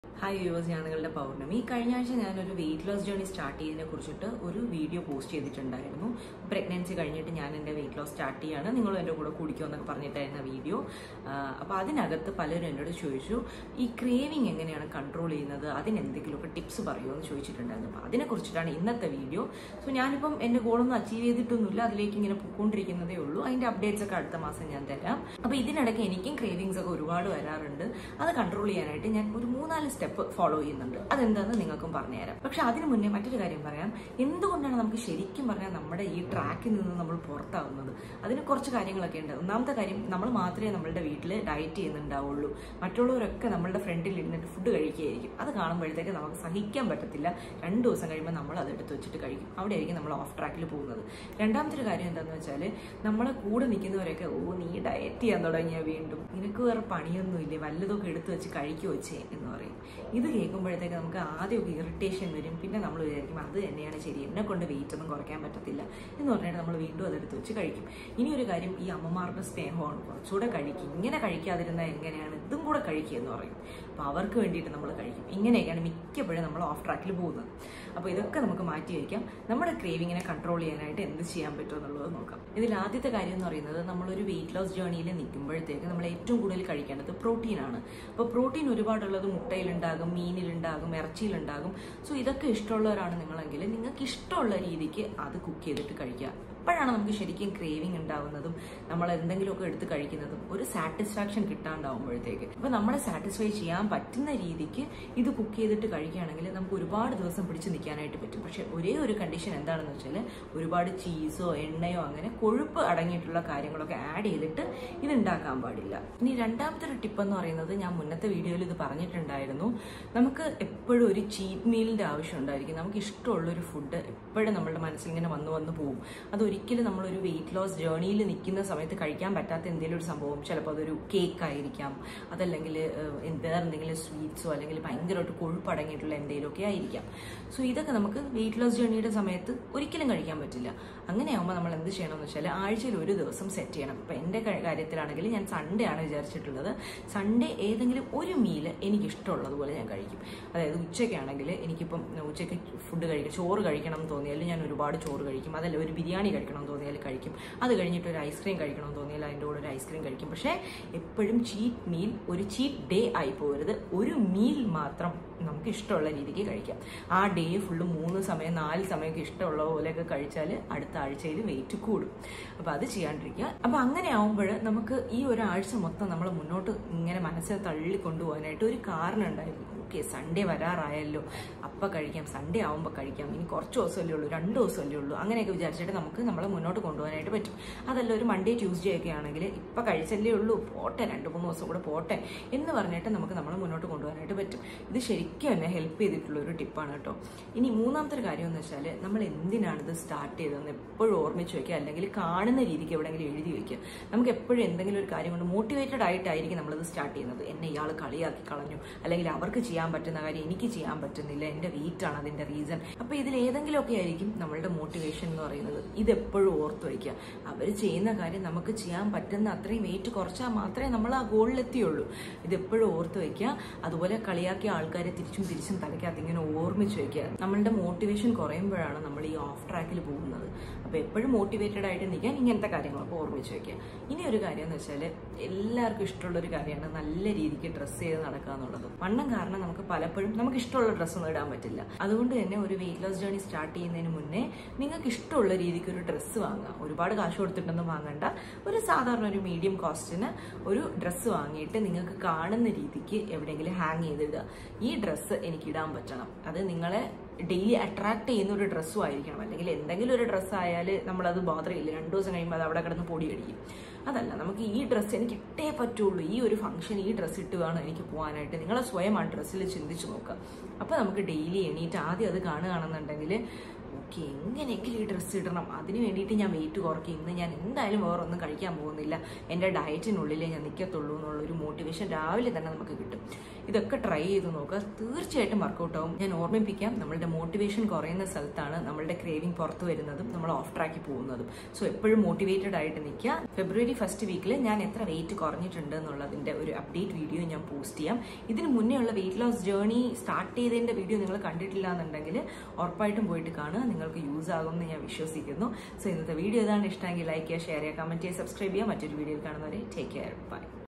hi viewers ഞാൻ നിങ്ങളുടെ പൗർണമി കഴിഞ്ഞ ആഴ്ച ഞാനൊരു വെയിറ്റ് ലോസ് ജേർണി സ്റ്റാർട്ട് ചെയ്തതിനെ കുറിച്ചിട്ട് ഒരു വീഡിയോ പോസ്റ്റ് ചെയ്തിട്ടുണ്ടായിരുന്നു പ്രഗ്നൻസി കഴിഞ്ഞിട്ട് ഞാൻ എൻ്റെ വെയിറ്റ് ലോസ് സ്റ്റാർട്ട് ചെയ്യാണ് നിങ്ങളും എൻ്റെ കൂടെ കുടിക്കുമോ എന്നൊക്കെ പറഞ്ഞിട്ടായിരുന്ന വീഡിയോ അപ്പോൾ അതിനകത്ത് പലരും എന്നോട് ചോദിച്ചു ഈ ക്രേവിങ് എങ്ങനെയാണ് കൺട്രോൾ ചെയ്യുന്നത് അതിന് എന്തെങ്കിലുമൊക്കെ ടിപ്സ് പറയുമോ എന്ന് ചോദിച്ചിട്ടുണ്ടായിരുന്നു അപ്പോൾ അതിനെക്കുറിച്ചിട്ടാണ് ഇന്നത്തെ വീഡിയോ സോ ഞാനിപ്പം എൻ്റെ ഗോളൊന്നും അച്ചീവ് ചെയ്തിട്ടൊന്നുമില്ല അതിലേക്ക് ഇങ്ങനെ പോയിക്കൊണ്ടിരിക്കുന്നതേ ഉള്ളൂ അതിൻ്റെ അപ്ഡേറ്റ്സ് ഒക്കെ അടുത്ത മാസം ഞാൻ തരാം അപ്പോൾ ഇതിനിടയ്ക്ക് എനിക്കും ക്രേവിങ്സ് ഒക്കെ ഒരുപാട് വരാറുണ്ട് അത് കൺട്രോൾ ചെയ്യാനായിട്ട് ഞാൻ ഒരു മൂന്നാല് സ്റ്റെപ്പ് ഫോളോ ചെയ്യുന്നുണ്ട് അതെന്താണെന്ന് നിങ്ങൾക്കും പറഞ്ഞുതരാം പക്ഷെ അതിന് മുന്നേ മറ്റൊരു കാര്യം പറയാം എന്തുകൊണ്ടാണ് നമുക്ക് ശരിക്കും പറഞ്ഞാൽ നമ്മുടെ ഈ ട്രാക്കിൽ നിന്ന് നമ്മൾ പുറത്താവുന്നത് അതിന് കുറച്ച് കാര്യങ്ങളൊക്കെ ഉണ്ട് ഒന്നാമത്തെ കാര്യം നമ്മൾ മാത്രമേ നമ്മളുടെ വീട്ടിൽ ഡയറ്റ് ചെയ്യുന്നുണ്ടാവുള്ളൂ മറ്റുള്ളവരൊക്കെ നമ്മളുടെ ഫ്രണ്ടിൽ ഇരുന്നിട്ട് ഫുഡ് കഴിക്കുകയായിരിക്കും അത് കാണുമ്പോഴത്തേക്ക് നമുക്ക് സഹിക്കാൻ പറ്റത്തില്ല രണ്ട് ദിവസം കഴിയുമ്പോൾ നമ്മൾ അത് എടുത്ത് വെച്ചിട്ട് കഴിക്കും അവിടെ ആയിരിക്കും നമ്മൾ ഓഫ് ട്രാക്കിൽ പോകുന്നത് രണ്ടാമത്തെ ഒരു കാര്യം എന്താണെന്ന് വെച്ചാൽ നമ്മളെ കൂടെ നിൽക്കുന്നവരൊക്കെ ഓ നീ ഡയറ്റ് ചെയ്യാൻ തുടങ്ങിയ വീണ്ടും നിനക്ക് വേറെ പണിയൊന്നുമില്ലേ വല്ലതൊക്കെ എടുത്ത് വെച്ച് കഴിക്കുവോ ചേ എന്ന് പറയും ഇത് കേൾക്കുമ്പോഴത്തേക്ക് നമുക്ക് ആദ്യമൊക്കെ ഇറിറ്റേഷൻ വരും പിന്നെ നമ്മൾ വിചാരിക്കും അത് തന്നെയാണ് ശരി എന്നെ കൊണ്ട് വെയിറ്റ് ഒന്നും കുറയ്ക്കാൻ പറ്റത്തില്ല എന്ന് പറഞ്ഞിട്ട് നമ്മൾ വീണ്ടും അതെടുത്ത് വെച്ച് കഴിക്കും ഇനി ഒരു കാര്യം ഈ അമ്മമാരുടെ സ്നേഹമാണ് കുറച്ചുകൂടെ കഴിക്കും ഇങ്ങനെ കഴിക്കാതിരുന്നാൽ എങ്ങനെയാണ് ഇതും കൂടെ കഴിക്കുക എന്ന് പറയും അപ്പോൾ അവർക്ക് വേണ്ടിയിട്ട് നമ്മൾ കഴിക്കും ഇങ്ങനെയൊക്കെയാണ് മിക്കപ്പോഴും നമ്മൾ ഓഫ് ട്രാക്കിൽ പോകുന്നത് അപ്പോൾ ഇതൊക്കെ നമുക്ക് മാറ്റി വയ്ക്കാം നമ്മുടെ ക്രേവിങ്ങിനെ കൺട്രോൾ ചെയ്യാനായിട്ട് എന്ത് ചെയ്യാൻ പറ്റുമോ എന്നുള്ളത് നോക്കാം ഇതിൽ ആദ്യത്തെ കാര്യം എന്ന് പറയുന്നത് നമ്മളൊരു വെയിറ്റ് ലോസ് ജേർണിയിൽ നിൽക്കുമ്പോഴത്തേക്ക് നമ്മൾ ഏറ്റവും കൂടുതൽ കഴിക്കേണ്ടത് പ്രോട്ടീനാണ് അപ്പോൾ പ്രോട്ടീൻ ഒരുപാടുള്ളത് മുട്ടയിലുണ്ടാകും മീനിലുണ്ടാകും ഇറച്ചിയിലുണ്ടാകും സോ ഇതൊക്കെ ഇഷ്ടമുള്ളവരാണ് നിങ്ങളെങ്കിൽ നിങ്ങൾക്ക് ഇഷ്ടമുള്ള രീതിക്ക് അത് കുക്ക് ചെയ്തിട്ട് കഴിക്കുക അപ്പോഴാണ് നമുക്ക് ശരിക്കും ക്രേവിങ് ഉണ്ടാവുന്നതും നമ്മൾ എന്തെങ്കിലുമൊക്കെ എടുത്ത് കഴിക്കുന്നതും ഒരു സാറ്റിസ്ഫാക്ഷൻ കിട്ടാണ്ടാവുമ്പോഴത്തേക്ക് അപ്പൊ നമ്മളെ സാറ്റിസ്ഫൈ ചെയ്യാൻ പറ്റുന്ന രീതിക്ക് ഇത് കുക്ക് ചെയ്തിട്ട് കഴിക്കുകയാണെങ്കിൽ നമുക്ക് ഒരുപാട് ദിവസം പിടിച്ച് നിൽക്കാനായിട്ട് പറ്റും പക്ഷെ ഒരേ ഒരു കണ്ടീഷൻ എന്താണെന്ന് വെച്ചാൽ ഒരുപാട് ചീസോ എണ്ണയോ അങ്ങനെ കൊഴുപ്പ് അടങ്ങിയിട്ടുള്ള കാര്യങ്ങളൊക്കെ ആഡ് ചെയ്തിട്ട് ഇത് ഉണ്ടാക്കാൻ പാടില്ല ഇനി രണ്ടാമത്തെ ഒരു ടിപ്പ് എന്ന് പറയുന്നത് ഞാൻ മുന്നത്തെ വീഡിയോയിൽ ഇത് പറഞ്ഞിട്ടുണ്ടായിരുന്നു നമുക്ക് എപ്പോഴും ഒരു ചീറ്റ് മീലിന്റെ ആവശ്യം ഉണ്ടായിരിക്കും നമുക്ക് ഇഷ്ടമുള്ള ഒരു ഫുഡ് എപ്പോഴും നമ്മുടെ മനസ്സിൽ ഇങ്ങനെ വന്നു വന്നു പോകും അത് ഒരിക്കലും നമ്മളൊരു വെയിറ്റ് ലോസ് ജേർണിയിൽ നിൽക്കുന്ന സമയത്ത് കഴിക്കാൻ പറ്റാത്ത എന്തെങ്കിലും ഒരു സംഭവം ചിലപ്പോൾ അതൊരു കേക്ക് ആയിരിക്കാം അതല്ലെങ്കിൽ വേറെ എന്തെങ്കിലും സ്വീറ്റ്സോ അല്ലെങ്കിൽ ഭയങ്കരമായിട്ട് കൊഴുപ്പടങ്ങിയിട്ടുള്ള എന്തെങ്കിലുമൊക്കെ ആയിരിക്കാം സോ ഇതൊക്കെ നമുക്ക് വെയിറ്റ് ലോസ് ജേർണിയുടെ സമയത്ത് ഒരിക്കലും കഴിക്കാൻ പറ്റില്ല അങ്ങനെയാകുമ്പോൾ നമ്മൾ എന്ത് ചെയ്യണമെന്ന് വെച്ചാൽ ആഴ്ചയിൽ ഒരു ദിവസം സെറ്റ് ചെയ്യണം ഇപ്പം എൻ്റെ കാര്യത്തിലാണെങ്കിൽ ഞാൻ സൺഡേ ആണ് വിചാരിച്ചിട്ടുള്ളത് സൺഡേ ഏതെങ്കിലും ഒരു മീല് എനിക്ക് ഇഷ്ടമുള്ളതുപോലെ ഞാൻ കഴിക്കും അതായത് ഉച്ചയ്ക്കാണെങ്കിൽ എനിക്കിപ്പം ഉച്ചയ്ക്ക് ഫുഡ് കഴിക്കും ചോറ് കഴിക്കണം എന്ന് തോന്നിയാൽ ഞാൻ ഒരുപാട് ചോറ് കഴിക്കും അതല്ല ഒരു ബിരിയാണി കഴിക്കണം എന്ന് തോന്നിയാൽ കഴിക്കും അത് കഴിഞ്ഞിട്ട് ഒരു ഐസ്ക്രീം കഴിക്കണം എന്ന് തോന്നിയാൽ അതിൻ്റെ കൂടെ ഒരു ഐസ്ക്രീം കഴിക്കും പക്ഷേ എപ്പോഴും ചീറ്റ് മീൽ ഒരു ചീറ്റ് ഡേ ആയി പോകരുത് ഒരു മീൽ മാത്രം നമുക്ക് ഇഷ്ടമുള്ള രീതിക്ക് കഴിക്കാം ആ ഡേ ഫുള്ള് മൂന്ന് സമയം നാല് സമയമൊക്കെ ഇഷ്ടമുള്ള പോലെയൊക്കെ കഴിച്ചാൽ അടുത്ത ആഴ്ചയിൽ വെയിറ്റ് കൂടും അപ്പോൾ അത് ചെയ്യാണ്ടിരിക്കുക അപ്പോൾ അങ്ങനെ ആവുമ്പോൾ നമുക്ക് ഈ ഒരാഴ്ച മൊത്തം നമ്മൾ മുന്നോട്ട് ഇങ്ങനെ മനസ്സിൽ തള്ളി കൊണ്ടുപോകാനായിട്ട് ഒരു കാരണം ഉണ്ടായിരുന്നു ഓക്കെ സൺഡേ വരാറായല്ലോ അപ്പം കഴിക്കാം സൺഡേ ആവുമ്പോൾ കഴിക്കാം ഇനി കുറച്ച് ദിവസമല്ലേ ഉള്ളൂ രണ്ട് ദിവസമല്ലേ ഉള്ളൂ അങ്ങനെയൊക്കെ വിചാരിച്ചിട്ട് നമുക്ക് നമ്മളെ മുന്നോട്ട് കൊണ്ടുപോകാനായിട്ട് പറ്റും അതല്ല ഒരു മൺഡേ ട്യൂസ്ഡേ ഒക്കെ ആണെങ്കിൽ ഇപ്പം കഴിച്ചല്ലേ ഉള്ളൂ പോട്ടെ രണ്ട് മൂന്ന് ദിവസം കൂടെ പോട്ടെ എന്ന് പറഞ്ഞിട്ട് നമുക്ക് നമ്മളെ മുന്നോട്ട് കൊണ്ടുപോകാനായിട്ട് പറ്റും ഇത് ശരിക്കും എന്നെ ഹെൽപ്പ് ചെയ്തിട്ടുള്ള ഒരു ടിപ്പാണ് കേട്ടോ ഇനി മൂന്നാമത്തെ ഒരു കാര്യം എന്ന് വെച്ചാൽ നമ്മൾ എന്തിനാണ് ഇത് സ്റ്റാർട്ട് ചെയ്തതെന്ന് എപ്പോഴും ഓർമ്മിച്ച് വെക്കുക അല്ലെങ്കിൽ കാണുന്ന രീതിക്ക് എവിടെയെങ്കിലും എഴുതി വെക്കുക നമുക്ക് എപ്പോഴും എന്തെങ്കിലും ഒരു കാര്യം കൊണ്ട് മോട്ടിവേറ്റഡ് ആയിട്ടായിരിക്കും നമ്മളിത് സ്റ്റാർട്ട് ചെയ്യുന്നത് എന്നെ ഇയാൾ കളിയാക്കി കളഞ്ഞു അല്ലെങ്കിൽ അവർക്ക് ചെയ്യാൻ പറ്റുന്ന കാര്യം എനിക്ക് ചെയ്യാൻ പറ്റുന്നില്ല എൻ്റെ വെയിറ്റ് ആണ് അതിൻ്റെ റീസൺ അപ്പോൾ ഇതിൽ ഏതെങ്കിലുമൊക്കെ ആയിരിക്കും നമ്മളുടെ മോട്ടിവേഷൻ എന്ന് പറയുന്നത് ഇത് എപ്പോഴും ഓർത്ത് വയ്ക്കുക അവർ ചെയ്യുന്ന കാര്യം നമുക്ക് ചെയ്യാൻ പറ്റുന്ന അത്രയും വെയിറ്റ് കുറച്ചാൽ മാത്രമേ നമ്മൾ ആ ഗോളിലെത്തിയുള്ളൂ ഇത് എപ്പോഴും ഓർത്ത് വയ്ക്കുക അതുപോലെ കളിയാക്കിയ ആൾക്കാരെ തിരിച്ചും തിരിച്ചും തലയ്ക്കകത്ത് ഇങ്ങനെ ഓർമ്മിച്ച് വയ്ക്കുക നമ്മളുടെ മോട്ടിവേഷൻ കുറയുമ്പോഴാണ് നമ്മൾ ഈ ഓഫ് ട്രാക്കിൽ പോകുന്നത് അപ്പോൾ എപ്പോഴും മോട്ടിവേറ്റഡ് ആയിട്ട് നിൽക്കാൻ ഇങ്ങനത്തെ കാര്യങ്ങളൊക്കെ ഓർമ്മിച്ച് വയ്ക്കുക ഇനി ഒരു കാര്യം എന്ന് വെച്ചാൽ എല്ലാവർക്കും ഇഷ്ടമുള്ള ഒരു കാര്യമാണ് നല്ല രീതിക്ക് ഡ്രസ്സ് ചെയ്ത് നടക്കുക എന്നുള്ളത് വണ്ണം കാരണം നമുക്ക് പലപ്പോഴും നമുക്ക് ഇഷ്ടമുള്ള ഡ്രസ്സൊന്നും ഇടാൻ പറ്റില്ല അതുകൊണ്ട് തന്നെ ഒരു വെയിറ്റ് ലോസ് ജേർണി സ്റ്റാർട്ട് ചെയ്യുന്നതിന് മുന്നേ നിങ്ങൾക്ക് ഇഷ്ടമുള്ള രീതിക്ക് ഒരു ഡ്രസ്സ് വാങ്ങുക ഒരുപാട് കാശ് കൊടുത്തിട്ടൊന്നും വാങ്ങണ്ട ഒരു സാധാരണ ഒരു മീഡിയം കോസ്റ്റിന് ഒരു ഡ്രസ്സ് വാങ്ങിയിട്ട് നിങ്ങൾക്ക് കാണുന്ന രീതിക്ക് എവിടെയെങ്കിലും ഹാങ് ചെയ്തിടുക ഈ ഡ്രസ്സ് എനിക്ക് ഇടാൻ പറ്റണം അത് നിങ്ങളെ ഡെയിലി അട്രാക്ട് ചെയ്യുന്ന ഒരു ഡ്രസ്സും ആയിരിക്കണം അല്ലെങ്കിൽ എന്തെങ്കിലും ഒരു ഡ്രസ്സ് ആയാൽ നമ്മളത് ബോധറിയില്ല രണ്ടു ദിവസം കഴിയുമ്പോൾ അത് അവിടെ കിടന്ന് പൊടി അടിക്കും അതല്ല നമുക്ക് ഈ ഡ്രസ്സ് എനിക്ക് ഇട്ടേ പറ്റുള്ളൂ ഈ ഒരു ഫംഗ്ഷൻ ഈ ഡ്രസ്സ് ഇട്ട് വേണം എനിക്ക് പോകാനായിട്ട് നിങ്ങൾ സ്വയം ആ ഡ്രസ്സിൽ ചിന്തിച്ച് നോക്കുക അപ്പോൾ നമുക്ക് ഡെയിലി എണീറ്റ് ആദ്യം അത് കാണുകയാണെന്നുണ്ടെങ്കിൽ ഓക്കെ എങ്ങനെയെങ്കിലും ഈ ഡ്രസ്സ് ഇടണം അതിന് വേണ്ടിയിട്ട് ഞാൻ വെയിറ്റ് കുറയ്ക്കും ഇന്ന് ഞാൻ എന്തായാലും വേറെ ഒന്നും കഴിക്കാൻ പോകുന്നില്ല എൻ്റെ ഡയറ്റിനുള്ളിലേ ഞാൻ നിൽക്കത്തുള്ളൂ എന്നുള്ളൊരു മോട്ടിവേഷൻ രാവിലെ തന്നെ നമുക്ക് കിട്ടും ഇതൊക്കെ ട്രൈ ചെയ്ത് നോക്കുക തീർച്ചയായിട്ടും വർക്കൗട്ട് ആവും ഞാൻ ഓർമ്മിപ്പിക്കാം നമ്മളുടെ മോട്ടിവേഷൻ കുറയുന്ന സ്ഥലത്താണ് നമ്മളുടെ ക്രേവിംഗ് പുറത്തു വരുന്നതും നമ്മൾ ഓഫ് ട്രാക്കിൽ പോകുന്നതും സോ എപ്പോഴും മോട്ടിവേറ്റഡ് ആയിട്ട് നിൽക്കുക ഫെബ്രുവരി ഫസ്റ്റ് വീക്കിൽ ഞാൻ എത്ര വെയിറ്റ് കുറഞ്ഞിട്ടുണ്ട് എന്നുള്ളതിൻ്റെ ഒരു അപ്ഡേറ്റ് വീഡിയോ ഞാൻ പോസ്റ്റ് ചെയ്യാം ഇതിന് മുന്നേ ഉള്ള വെയിറ്റ് ലോസ് ജേർണി സ്റ്റാർട്ട് ചെയ്തതിൻ്റെ വീഡിയോ നിങ്ങൾ കണ്ടിട്ടില്ല എന്നുണ്ടെങ്കിൽ ഉറപ്പായിട്ടും പോയിട്ട് കാണുക നിങ്ങൾക്ക് യൂസ് ആകുമെന്ന് ഞാൻ വിശ്വസിക്കുന്നു സോ ഇന്നത്തെ വീഡിയോ ഏതാണ് ഇഷ്ടമെങ്കിൽ ലൈക്ക് ചെയ്യുക ഷെയർ ചെയ്യുക കമൻറ്റ് ചെയ്യുക സബ്സ്ക്രൈബ് ചെയ്യുക മറ്റൊരു വീഡിയോയിൽ കാണുന്നവരെ ടേക്ക് കെയർ ബൈ